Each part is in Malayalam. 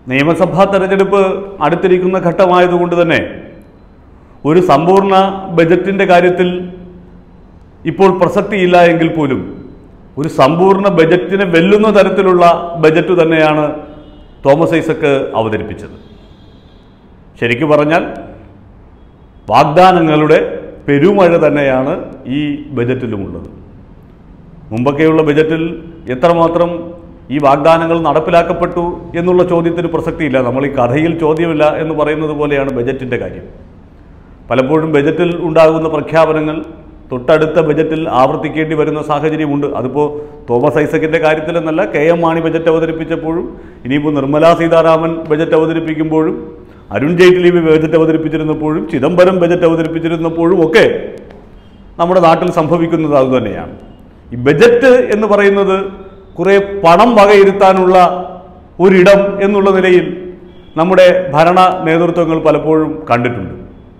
നിയമസഭാ തെരഞ്ഞെടുപ്പ് അടുത്തിരിക്കുന്ന ഘട്ടമായതുകൊണ്ട് തന്നെ ഒരു സമ്പൂർണ്ണ ബജറ്റിൻ്റെ കാര്യത്തിൽ ഇപ്പോൾ പ്രസക്തിയില്ല എങ്കിൽ പോലും ഒരു സമ്പൂർണ്ണ ബജറ്റിനെ വെല്ലുന്ന തരത്തിലുള്ള ബജറ്റ് തന്നെയാണ് തോമസ് ഐസക്ക് അവതരിപ്പിച്ചത് ശരിക്കു പറഞ്ഞാൽ വാഗ്ദാനങ്ങളുടെ പെരുമഴ തന്നെയാണ് ഈ ബജറ്റിലുമുള്ളത് മുമ്പൊക്കെയുള്ള ബജറ്റിൽ എത്രമാത്രം ഈ വാഗ്ദാനങ്ങൾ നടപ്പിലാക്കപ്പെട്ടു എന്നുള്ള ചോദ്യത്തിന് പ്രസക്തിയില്ല നമ്മൾ ഈ കഥയിൽ ചോദ്യമില്ല എന്ന് പറയുന്നത് പോലെയാണ് ബജറ്റിൻ്റെ കാര്യം പലപ്പോഴും ബജറ്റിൽ ഉണ്ടാകുന്ന പ്രഖ്യാപനങ്ങൾ തൊട്ടടുത്ത ബജറ്റിൽ ആവർത്തിക്കേണ്ടി വരുന്ന സാഹചര്യമുണ്ട് അതിപ്പോൾ തോമസ് ഐസക്കിൻ്റെ കാര്യത്തിലെന്നല്ല കെ എം മാണി ബജറ്റ് അവതരിപ്പിച്ചപ്പോഴും ഇനിയിപ്പോൾ നിർമ്മലാ സീതാരാമൻ ബജറ്റ് അവതരിപ്പിക്കുമ്പോഴും അരുൺ ജെയ്റ്റ്ലി ബജറ്റ് അവതരിപ്പിച്ചിരുന്നപ്പോഴും ചിദംബരം ബജറ്റ് അവതരിപ്പിച്ചിരുന്നപ്പോഴും ഒക്കെ നമ്മുടെ നാട്ടിൽ സംഭവിക്കുന്നത് അതുതന്നെയാണ് ഈ ബജറ്റ് എന്ന് പറയുന്നത് കുറേ പണം വകയിരുത്താനുള്ള ഒരിടം എന്നുള്ള നിലയിൽ നമ്മുടെ ഭരണ നേതൃത്വങ്ങൾ പലപ്പോഴും കണ്ടിട്ടുണ്ട്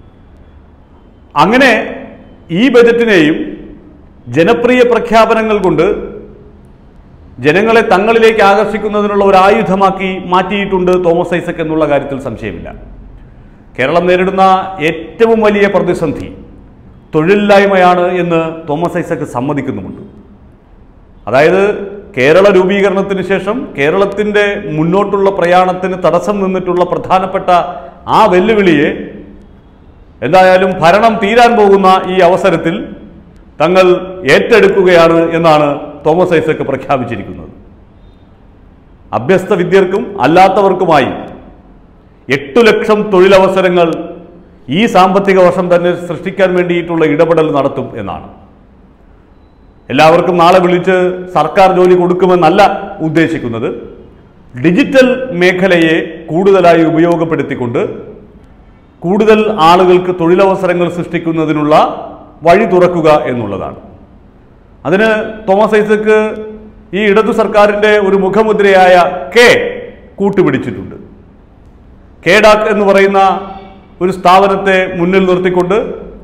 അങ്ങനെ ഈ ബജറ്റിനെയും ജനപ്രിയ പ്രഖ്യാപനങ്ങൾ കൊണ്ട് ജനങ്ങളെ തങ്ങളിലേക്ക് ആകർഷിക്കുന്നതിനുള്ള ഒരു ആയുധമാക്കി മാറ്റിയിട്ടുണ്ട് തോമസ് ഐസക് എന്നുള്ള കാര്യത്തിൽ സംശയമില്ല കേരളം നേരിടുന്ന ഏറ്റവും വലിയ പ്രതിസന്ധി തൊഴിലില്ലായ്മയാണ് എന്ന് തോമസ് ഐസക് സമ്മതിക്കുന്നുമുണ്ട് അതായത് കേരള രൂപീകരണത്തിന് ശേഷം കേരളത്തിൻ്റെ മുന്നോട്ടുള്ള പ്രയാണത്തിന് തടസ്സം നിന്നിട്ടുള്ള പ്രധാനപ്പെട്ട ആ വെല്ലുവിളിയെ എന്തായാലും ഭരണം തീരാൻ പോകുന്ന ഈ അവസരത്തിൽ തങ്ങൾ ഏറ്റെടുക്കുകയാണ് എന്നാണ് തോമസ് ഐസക് പ്രഖ്യാപിച്ചിരിക്കുന്നത് അഭ്യസ്ത വിദ്യർക്കും അല്ലാത്തവർക്കുമായി എട്ടു ലക്ഷം തൊഴിലവസരങ്ങൾ ഈ സാമ്പത്തിക വർഷം തന്നെ സൃഷ്ടിക്കാൻ വേണ്ടിയിട്ടുള്ള ഇടപെടൽ നടത്തും എന്നാണ് എല്ലാവർക്കും നാളെ വിളിച്ച് സർക്കാർ ജോലി കൊടുക്കുമെന്നല്ല ഉദ്ദേശിക്കുന്നത് ഡിജിറ്റൽ മേഖലയെ കൂടുതലായി ഉപയോഗപ്പെടുത്തിക്കൊണ്ട് കൂടുതൽ ആളുകൾക്ക് തൊഴിലവസരങ്ങൾ സൃഷ്ടിക്കുന്നതിനുള്ള വഴി തുറക്കുക എന്നുള്ളതാണ് അതിന് തോമസ് ഐസക്ക് ഈ ഇടതു സർക്കാരിൻ്റെ ഒരു മുഖമുദ്രയായ കെ കൂട്ടുപിടിച്ചിട്ടുണ്ട് കേഡാക് എന്ന് പറയുന്ന ഒരു സ്ഥാപനത്തെ മുന്നിൽ നിർത്തിക്കൊണ്ട്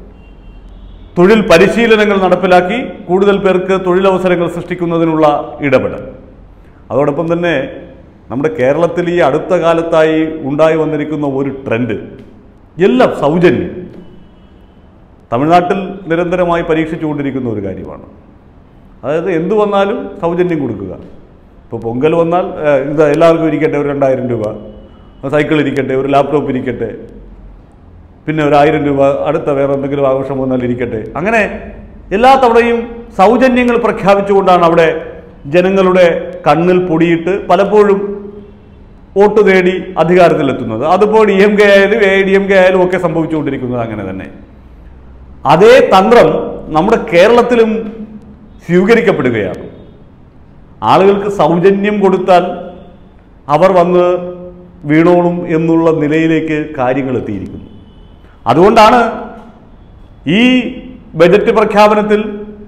തൊഴിൽ പരിശീലനങ്ങൾ നടപ്പിലാക്കി കൂടുതൽ പേർക്ക് തൊഴിലവസരങ്ങൾ സൃഷ്ടിക്കുന്നതിനുള്ള ഇടപെടൽ അതോടൊപ്പം തന്നെ നമ്മുടെ കേരളത്തിൽ ഈ അടുത്ത കാലത്തായി ഉണ്ടായി വന്നിരിക്കുന്ന ഒരു ട്രെൻഡ് എല്ലാം സൗജന്യം തമിഴ്നാട്ടിൽ നിരന്തരമായി പരീക്ഷിച്ചുകൊണ്ടിരിക്കുന്ന ഒരു കാര്യമാണ് അതായത് എന്തു വന്നാലും സൗജന്യം കൊടുക്കുക ഇപ്പോൾ പൊങ്കൽ വന്നാൽ ഏഹ്, ഇത് എല്ലാവർക്കും ഇരിക്കട്ടെ ഒരു രണ്ടായിരം രൂപ സൈക്കിൾ ഇരിക്കട്ടെ ഒരു ലാപ്ടോപ്പ് ഇരിക്കട്ടെ പിന്നെ ഒരു ആയിരം രൂപ അടുത്ത വേറെ എന്തെങ്കിലും ആഘോഷം വന്നാൽ ഇരിക്കട്ടെ അങ്ങനെ എല്ലാ തവണയും സൗജന്യങ്ങൾ പ്രഖ്യാപിച്ചുകൊണ്ടാണ് അവിടെ ജനങ്ങളുടെ കണ്ണിൽ പൊടിയിട്ട് പലപ്പോഴും വോട്ട് നേടി അധികാരത്തിലെത്തുന്നത് അതിപ്പോൾ ഡി എം കെ ആയാലും എ ഡി എം കെ ആയാലും ഒക്കെ സംഭവിച്ചുകൊണ്ടിരിക്കുന്നത് അങ്ങനെ തന്നെ അതേ തന്ത്രം നമ്മുടെ കേരളത്തിലും സ്വീകരിക്കപ്പെടുകയാണ് ആളുകൾക്ക് സൗജന്യം കൊടുത്താൽ അവർ വന്ന് വീണോളും എന്നുള്ള നിലയിലേക്ക് കാര്യങ്ങൾ എത്തിയിരിക്കുന്നു അതുകൊണ്ടാണ് ഈ ബജറ്റ് പ്രഖ്യാപനത്തിൽ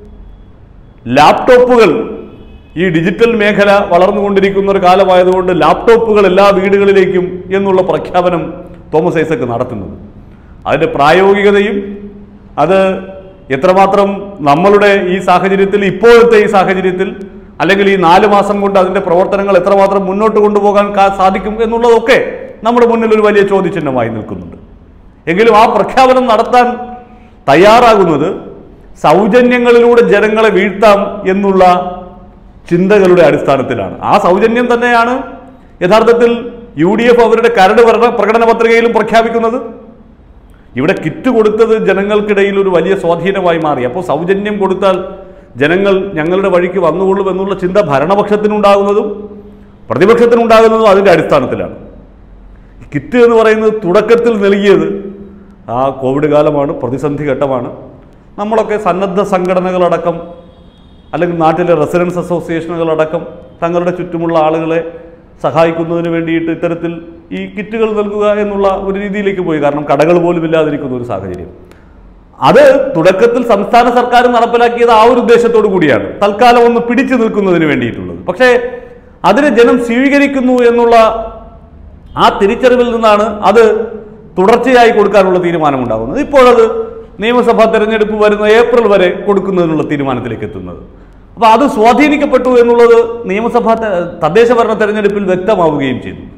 ലാപ്ടോപ്പുകൾ ഈ ഡിജിറ്റൽ മേഖല വളർന്നുകൊണ്ടിരിക്കുന്ന ഒരു കാലമായതുകൊണ്ട് ലാപ്ടോപ്പുകൾ എല്ലാ വീടുകളിലേക്കും എന്നുള്ള പ്രഖ്യാപനം തോമസ് ഐസക്ക് നടത്തുന്നത് അതിൻ്റെ പ്രായോഗികതയും അത് എത്രമാത്രം നമ്മളുടെ ഈ സാഹചര്യത്തിൽ ഇപ്പോഴത്തെ ഈ സാഹചര്യത്തിൽ അല്ലെങ്കിൽ ഈ നാല് മാസം കൊണ്ട് അതിൻ്റെ പ്രവർത്തനങ്ങൾ എത്രമാത്രം മുന്നോട്ട് കൊണ്ടുപോകാൻ കാ- സാധിക്കും എന്നുള്ളതൊക്കെ നമ്മുടെ മുന്നിൽ ഒരു വലിയ ചോദ്യചിഹ്നമായി നിൽക്കുന്നുണ്ട് എങ്കിലും ആ പ്രഖ്യാപനം നടത്താൻ തയ്യാറാകുന്നത് സൗജന്യങ്ങളിലൂടെ ജനങ്ങളെ വീഴ്ത്താം എന്നുള്ള ചിന്തകളുടെ അടിസ്ഥാനത്തിലാണ് ആ സൗജന്യം തന്നെയാണ് യഥാർത്ഥത്തിൽ യു ഡി എഫ് അവരുടെ കരട് ഭരണ- പ്രകടന പത്രികയിലും പ്രഖ്യാപിക്കുന്നത് ഇവിടെ കിറ്റ് കൊടുത്തത് ജനങ്ങൾക്കിടയിൽ ഒരു വലിയ സ്വാധീനമായി മാറി അപ്പോൾ സൗജന്യം കൊടുത്താൽ ജനങ്ങൾ ഞങ്ങളുടെ വഴിക്ക് വന്നുകൊള്ളും എന്നുള്ള ചിന്ത ഭരണപക്ഷത്തിനുണ്ടാകുന്നതും പ്രതിപക്ഷത്തിനുണ്ടാകുന്നതും അതിൻ്റെ അടിസ്ഥാനത്തിലാണ് കിറ്റ് എന്ന് പറയുന്നത് തുടക്കത്തിൽ നൽകിയത് ആ കോവിഡ് കാലമാണ് പ്രതിസന്ധി ഘട്ടമാണ് നമ്മളൊക്കെ സന്നദ്ധ സംഘടനകളടക്കം അല്ലെങ്കിൽ നാട്ടിലെ റെസിഡൻസ് അസോസിയേഷനുകളടക്കം തങ്ങളുടെ ചുറ്റുമുള്ള ആളുകളെ സഹായിക്കുന്നതിന് വേണ്ടിയിട്ട് ഇത്തരത്തിൽ ഈ കിറ്റുകൾ നൽകുക എന്നുള്ള ഒരു രീതിയിലേക്ക് പോയി കാരണം കടകൾ പോലും ഇല്ലാതിരിക്കുന്ന ഒരു സാഹചര്യം അത് തുടക്കത്തിൽ സംസ്ഥാന സർക്കാർ നടപ്പിലാക്കിയത് ആ ഒരു ഉദ്ദേശത്തോടു കൂടിയാണ് തൽക്കാലം ഒന്ന് പിടിച്ചു നിൽക്കുന്നതിന് വേണ്ടിയിട്ടുള്ളത് പക്ഷേ അതിനെ ജനം സ്വീകരിക്കുന്നു എന്നുള്ള ആ തിരിച്ചറിവിൽ നിന്നാണ് അത് തുടർച്ചയായി കൊടുക്കാനുള്ള തീരുമാനമുണ്ടാകുന്നത് ഇപ്പോഴത് നിയമസഭാ തെരഞ്ഞെടുപ്പ് വരുന്ന ഏപ്രിൽ വരെ കൊടുക്കുന്നതിനുള്ള തീരുമാനത്തിലേക്ക് എത്തുന്നത് അപ്പോൾ അത് സ്വാധീനിക്കപ്പെട്ടു എന്നുള്ളത് നിയമസഭാ തെ- തദ്ദേശ ഭരണ തെരഞ്ഞെടുപ്പിൽ വ്യക്തമാവുകയും ചെയ്തു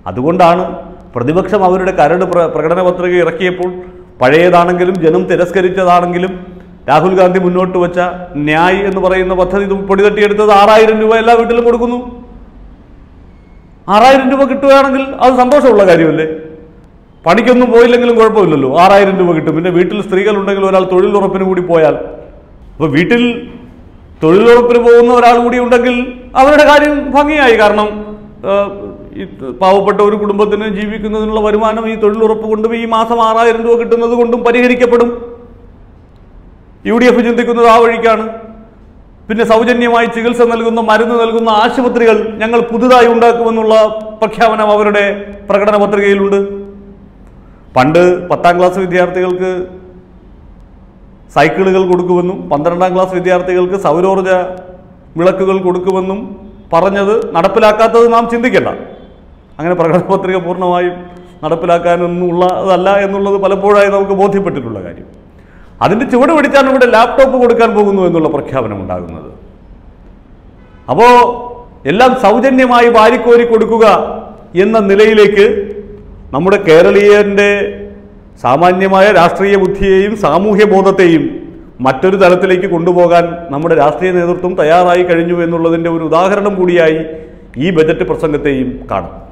അതുകൊണ്ടാണ് പ്രതിപക്ഷം അവരുടെ കരട് പ്ര- പ്രകടന പത്രിക ഇറക്കിയപ്പോൾ പഴയതാണെങ്കിലും ജനം തിരസ്കരിച്ചതാണെങ്കിലും രാഹുൽ ഗാന്ധി മുന്നോട്ട് വെച്ച ന്യായ് എന്ന് പറയുന്ന പദ്ധതി ഇത് പൊടിതട്ടിയെടുത്തത് ആറായിരം രൂപ എല്ലാ വീട്ടിലും കൊടുക്കുന്നു ആറായിരം രൂപ കിട്ടുകയാണെങ്കിൽ അത് സന്തോഷമുള്ള കാര്യമല്ലേ പണിക്കൊന്നും പോയില്ലെങ്കിലും കുഴപ്പമില്ലല്ലോ ആറായിരം രൂപ കിട്ടും പിന്നെ വീട്ടിൽ സ്ത്രീകളുണ്ടെങ്കിൽ ഒരാൾ തൊഴിലുറപ്പിന് കൂടി പോയാൽ അപ്പോൾ വീട്ടിൽ തൊഴിലുറപ്പിന് പോകുന്ന ഒരാൾ കൂടി ഉണ്ടെങ്കിൽ അവരുടെ കാര്യം ഭംഗിയായി കാരണം ആ, ഈ പാവപ്പെട്ട ഒരു കുടുംബത്തിന് ജീവിക്കുന്നതിനുള്ള വരുമാനം ഈ തൊഴിലുറപ്പ് കൊണ്ടും ഈ മാസം ആറായിരം രൂപ കിട്ടുന്നത് കൊണ്ടും പരിഹരിക്കപ്പെടും യു ഡി എഫ് ചിന്തിക്കുന്നത് ആ വഴിക്കാണ് പിന്നെ സൗജന്യമായി ചികിത്സ നൽകുന്ന മരുന്ന് നൽകുന്ന ആശുപത്രികൾ ഞങ്ങൾ പുതുതായി ഉണ്ടാക്കുമെന്നുള്ള പ്രഖ്യാപനം അവരുടെ പ്രകടന പത്രികയിലുണ്ട് പണ്ട് പത്താം ക്ലാസ് വിദ്യാർത്ഥികൾക്ക് സൈക്കിളുകൾ കൊടുക്കുമെന്നും പന്ത്രണ്ടാം ക്ലാസ് വിദ്യാർത്ഥികൾക്ക് സൗരോർജ വിളക്കുകൾ കൊടുക്കുമെന്നും പറഞ്ഞത് നടപ്പിലാക്കാത്തത് നാം ചിന്തിക്കേണ്ട അങ്ങനെ പ്രകടന പത്രിക പൂർണ്ണമായും നടപ്പിലാക്കാനൊന്നും ഉള്ളതല്ല എന്നുള്ളത് പലപ്പോഴായി നമുക്ക് ബോധ്യപ്പെട്ടിട്ടുള്ള കാര്യം അതിൻ്റെ ചുവട് പിടിച്ചാണ് ഇവിടെ ലാപ്ടോപ്പ് കൊടുക്കാൻ പോകുന്നു എന്നുള്ള പ്രഖ്യാപനം ഉണ്ടാകുന്നത് അപ്പോൾ എല്ലാം സൗജന്യമായി വാരിക്കോരി കൊടുക്കുക എന്ന നിലയിലേക്ക് നമ്മുടെ കേരളീയൻ്റെ സാമാന്യമായ രാഷ്ട്രീയ ബുദ്ധിയെയും സാമൂഹ്യ ബോധത്തെയും മറ്റൊരു തലത്തിലേക്ക് കൊണ്ടുപോകാൻ നമ്മുടെ രാഷ്ട്രീയ നേതൃത്വം തയ്യാറായി കഴിഞ്ഞു എന്നുള്ളതിൻ്റെ ഒരു ഉദാഹരണം കൂടിയായി ഈ ബജറ്റ് പ്രസംഗത്തെയും കാണും